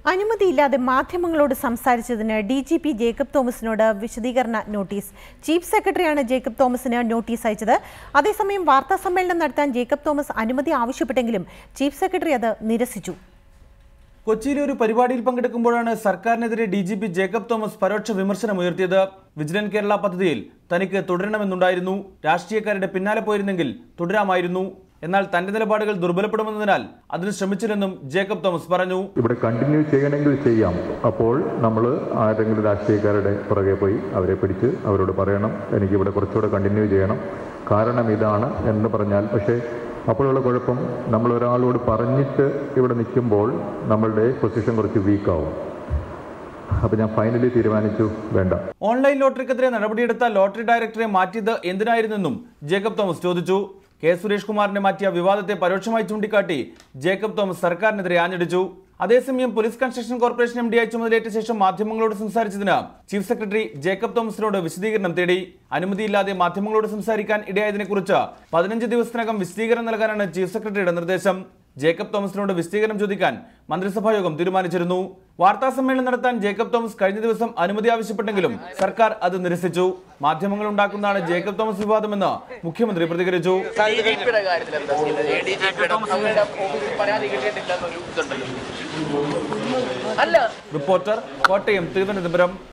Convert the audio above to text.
അനുമതിയില്ലാതെ മാധ്യമങ്ങളോട് സംസാരിച്ചതിന് ഡി ജി പി ജേക്കബ് തോമസിനോട് വിശദീകരണ നോട്ടീസ് ചീഫ് സെക്രട്ടറിയാണ് ജേക്കബ് തോമസിന് നോട്ടീസ് അയച്ചത് അതേസമയം വാർത്താ സമ്മേളനം നടത്താൻ ജേക്കബ് തോമസ് അനുമതി ആവശ്യപ്പെട്ടെങ്കിലും ചീഫ് സെക്രട്ടറി അത് നിരസിച്ചു കൊച്ചിയിലെ ഒരു പരിപാടിയിൽ പങ്കെടുക്കുമ്പോഴാണ് സർക്കാരിനെതിരെ D G P Jacob Thomas പരോക്ഷ വിമർശനമുയർത്തിയത് വിജിലൻ കേരള പദ്ധതിയിൽ തനിക്ക് തുടരണമെന്നുണ്ടായിരുന്നു രാഷ്ട്രീയക്കാരുടെ പിന്നാലെ പോയിരുന്നെങ്കിൽ തുടരാമായിരുന്നു എന്നാൽ തന്റെ നിലപാടുകൾ ദുർബലപ്പെടുമെന്നതിനാൽ അതിന് ശ്രമിച്ചില്ലെന്നും ജേക്കബ് തോമസ് പറഞ്ഞു ഇവിടെ കണ്ടിന്യൂ ചെയ്യണമെങ്കിൽ ചെയ്യാം അപ്പോൾ നമ്മൾ ആരെങ്കിലും രാഷ്ട്രീയക്കാരുടെ പുറകെ പോയി അവരെ പിടിച്ച് അവരോട് പറയണം എനിക്കിവിടെ കുറച്ചുകൂടെ കണ്ടിന്യൂ ചെയ്യണം കാരണം ഇതാണ് എന്ന് പറഞ്ഞാൽ പക്ഷേ അപ്പോഴുള്ള കുഴപ്പം നമ്മൾ ഒരാളോട് പറഞ്ഞിട്ട് ഇവിടെ നിൽക്കുമ്പോൾ നമ്മളുടെ പൊസിഷൻ കുറച്ച് വീക്കാവും അപ്പോൾ ഞാൻ ഫൈനലി തീരുമാനിച്ചു വേണ്ട ഓൺലൈൻ ലോട്ടറിക്കെതിരെ നടപടിയെടുത്ത ലോട്ടറി ഡയറക്ടറെ മാറ്റിയത് എന്തിനായിരുന്നെന്നും ജേക്കബ് തോമസ് ചോദിച്ചു കെ സുരേഷ് കുമാറിനെ മാറ്റിയ വിവാദത്തെ പരോക്ഷമായി ചൂണ്ടിക്കാട്ടി ജേക്കബ് തോമസ് സർക്കാരിനെതിരെ ആഞ്ഞടിച്ചു അതേസമയം പോലീസ് കൺസ്ട്രക്ഷൻ കോർപ്പറേഷൻ എം ഡിയായി ചുമതലയേറ്റ ശേഷം മാധ്യമങ്ങളോട് സംസാരിച്ചതിന് ചീഫ് സെക്രട്ടറി ജേക്കബ് തോമസിനോട് വിശദീകരണം തേടി അനുമതിയില്ലാതെ മാധ്യമങ്ങളോട് സംസാരിക്കാൻ ഇടയായതിനെക്കുറിച്ച് പതിനഞ്ച് ദിവസത്തിനകം വിശദീകരണം നൽകാനാണ് ചീഫ് സെക്രട്ടറിയുടെ നിർദ്ദേശം ജേക്കബ് തോമസിനോട് വിശദീകരണം ചോദിക്കാൻ മന്ത്രിസഭാ യോഗം തീരുമാനിച്ചിരുന്നു വാർത്താ സമ്മേളനം നടത്താൻ ജേക്കബ് തോമസ് കഴിഞ്ഞ ദിവസം അനുമതി ആവശ്യപ്പെട്ടെങ്കിലും സർക്കാർ അത് നിരസിച്ചു മാധ്യമങ്ങൾ ഉണ്ടാക്കുന്നതാണ് ജേക്കബ് തോമസ് വിവാദമെന്ന് മുഖ്യമന്ത്രി പ്രതികരിച്ചു ഡിജിപിയുടെ കാര്യത്തിൽ എന്താ ചെയ്യുന്നത് എ ഡി ജി പിയുടെ അവരുടെ ഓഫീസിൽ പരാതി കിട്ടിയിട്ടില്ല എന്നൊരു ഇതുണ്ടല്ലോ അല്ല റിപ്പോർട്ടർ കോട്ടയം തിരുവനന്തപുരം